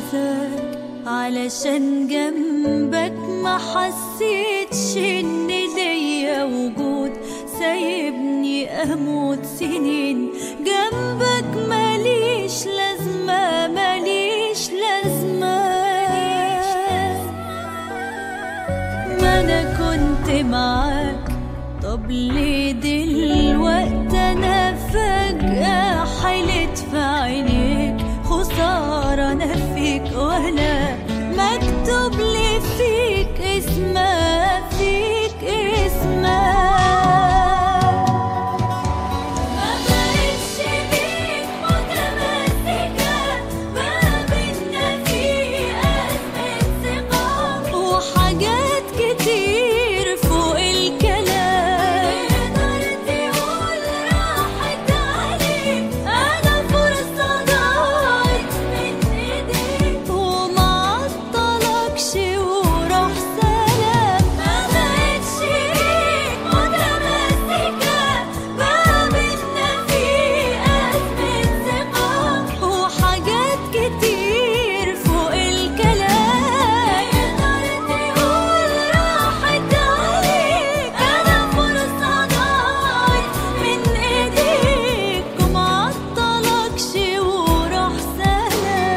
عايزاك علشان جنبك ما حسيتش ان ليا وجود سايبني اموت سنين جنبك ماليش لازمة ماليش لازمة ما انا كنت معاك طب ليه دلوقتي انا فجأة حلت في عينيك خسارة انا فيك وانا مكتوب لي فيك اسمك فيك اسمك ما بقتش بيك متمسكة ما بينا في أزمة ثقة وحاجات كتير فوق الكلام تقدر تقول راحت عليك أنا فرصة ضاعت من إيديك وما عطلكش وراح سلام ما بقتش بيك متمسكة ما بينا في أزمة ثقة وحاجات كتير فوق الكلام تقدر تقول راحت عليك أنا فرصة ضاعت من إيديك وما عطلكش وراح سلام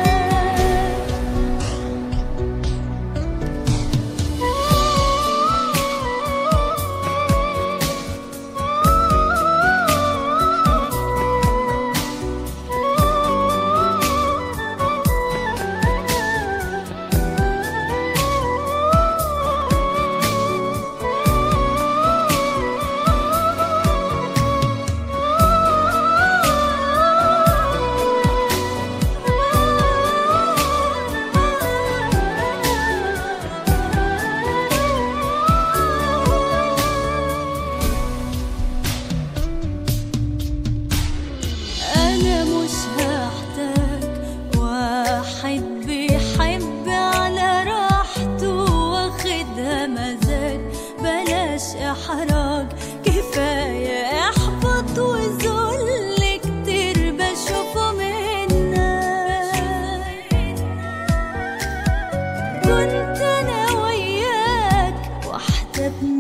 أنا مش هحتاج واحد بيحب على راحته واخدها مزاج بلاش إحراج كفاية إحباط وذل كتير بشوفه منك كنت أنا وياك واحدة